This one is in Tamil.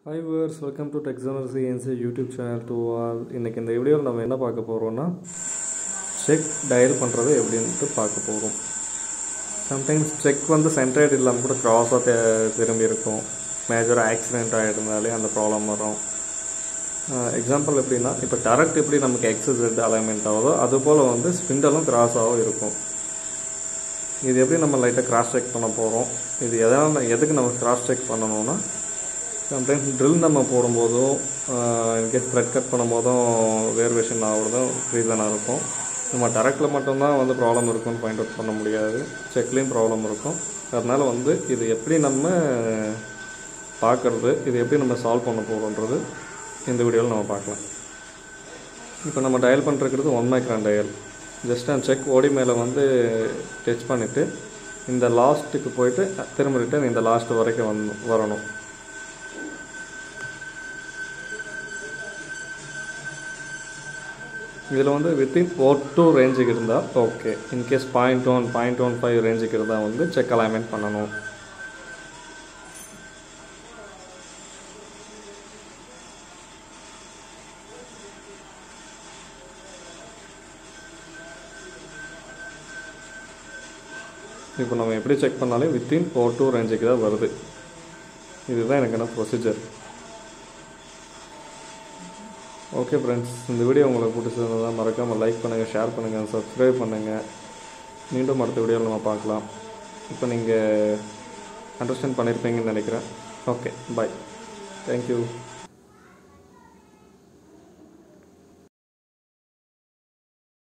hi viewers welcome to Texaner CNC YouTube channel to all இன்றைக்கி இந்த வீடியோவில் நம்ம என்ன பார்க்க போகிறோம்னா செக் டயல் பண்ணுறது எப்படின்ட்டு பார்க்க போகிறோம் சம்டைம்ஸ் செக் வந்து சென்ட்ரைட் இல்லாமல் கூட க்ராஸாக தெ திரும்பி இருக்கும் மேஜராக ஆக்சிடென்ட் ஆகிருந்தாலே அந்த ப்ராப்ளம் வரும் எக்ஸாம்பிள் எப்படின்னா இப்போ டேரக்ட் எப்படி நமக்கு எக்ஸஸ் ரெட் அலைன்மெண்ட் ஆகுதோ அதுபோல் வந்து ஸ்பிண்டலும் கிராஸாகவும் இருக்கும் இது எப்படி நம்ம லைட்டாக கிராஸ் செக் பண்ண போகிறோம் இது எதனால் எதுக்கு நம்ம கிராஸ் செக் பண்ணணும்னா சம்டைம்ஸ் ட்ரில் நம்ம போடும்போதும் இன்கேஸ் த்ரெட் கட் பண்ணும்போதும் வேரியேஷன் ஆகுறதும் ரீசனாக இருக்கும் நம்ம டேரக்டில் மட்டும்தான் வந்து ப்ராப்ளம் இருக்கும்னு பாயிண்ட் அவுட் பண்ண முடியாது செக்லேயும் ப்ராப்ளம் இருக்கும் அதனால் வந்து இது எப்படி நம்ம பார்க்குறது இது எப்படி நம்ம சால்வ் பண்ண போகிறோன்றது இந்த வீடியோவில் நம்ம பார்க்கலாம் இப்போ நம்ம டயல் பண்ணுறது ஒன் மைக்ரான் டயல் ஜஸ்ட் அந்த செக் ஓடி மேலே வந்து டச் பண்ணிவிட்டு இந்த லாஸ்ட்டுக்கு போயிட்டு திரும்ப ரிட்டன் இந்த லாஸ்ட் வரைக்கும் வந்து வரணும் இதில் வந்து வித்தின் ஃபோர் டூ ரேஞ்சுக்கு இருந்தால் okay in case point one point one five ரேஞ்சுக்கு இருந்தால் வந்து செக் அலைன்மெண்ட் பண்ணணும் இப்போ நம்ம எப்படி செக் பண்ணாலும் வித்தின் ஃபோர் டூ ரேஞ்சுக்கு தான் வருது இதுதான் எனக்கு என்ன ப்ரொசீஜர் ஓகே ஃப்ரெண்ட்ஸ் இந்த வீடியோ உங்களுக்கு பிடிச்சிருந்ததா மறக்காமல் லைக் பண்ணுங்கள் ஷேர் பண்ணுங்கள் சப்ஸ்கிரைப் பண்ணுங்கள் மீண்டும் அடுத்த வீடியோவில் நம்ம பார்க்கலாம் இப்போ நீங்கள் அண்டர்ஸ்டாண்ட் பண்ணியிருப்பீங்கன்னு நினைக்கிறேன் ஓகே பாய் தேங்க்யூ